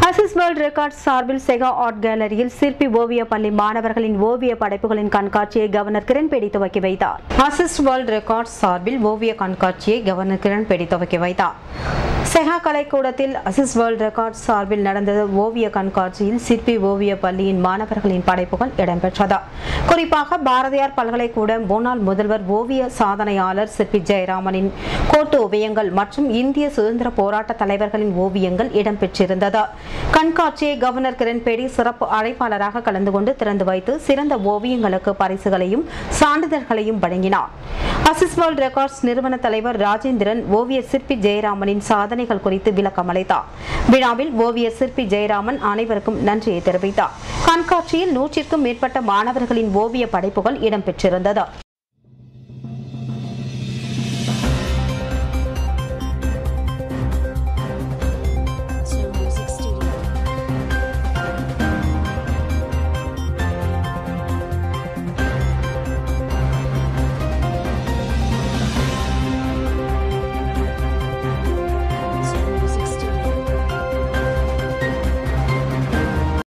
Aziz World Records சார்பில் Sega art கேலரியில் சிற்பி ஓவிய பள்ளி மாணவர்களின் ஓவிய படைப்புகளின் கண்காட்சியை கவர்னர் கிரண்பேடி துவக்கி வைத்தார் அசிஸ் வேர்ல்ட் ரெக்கார்ட்ஸ் சார்பில் ஓவிய கண்காட்சியை கவர்னர் கிரண்பேடி துவக்கி வைத்தார் செகா கலைக்கூடத்தில் அசிஸ் வேர்ல்ட் ரெக்கார்ட்ஸ் சார்பில் நடந்த ஓவிய கண்காட்சியில் சிற்பி ஓவிய பள்ளியின் மாணவர்களின் படைப்புகள் இடம்பெற்றது குறிப்பாக பாரதியார் பல்கலைக்கூட முன்னாள் முதல்வர் ஓவிய சாதனையாளர் சிற்பி ஜெயராமனின் கோட்டு ஓவியங்கள் மற்றும் இந்திய சுதந்திர போராட்ட தலைவர்களின் ஓவியங்கள் இடம்பெற்றிருந்தது கண்காட்சியை கவர்னர் கிரண்பேடி சிறப்பு அழைப்பாளராக கலந்து கொண்டு திறந்து வைத்து சிறந்த ஓவியங்களுக்கு பரிசுகளையும் சான்றிதழ்களையும் வழங்கினார் அசிஸ் வேர்ல்ட் ரெக்கார்ட்ஸ் நிறுவன தலைவர் ராஜேந்திரன் ஓவியர் சிற்பி ஜெயராமனின் சாதனைகள் குறித்து விளக்கம் அளித்தார் விழாவில் ஓவியர் சிற்பி ஜெயராமன் அனைவருக்கும் நன்றியை தெரிவித்தார் கண்காட்சியில் நூற்றிற்கும் மேற்பட்ட மாணவர்களின் ஓவிய படைப்புகள் இடம்பெற்றிருந்தது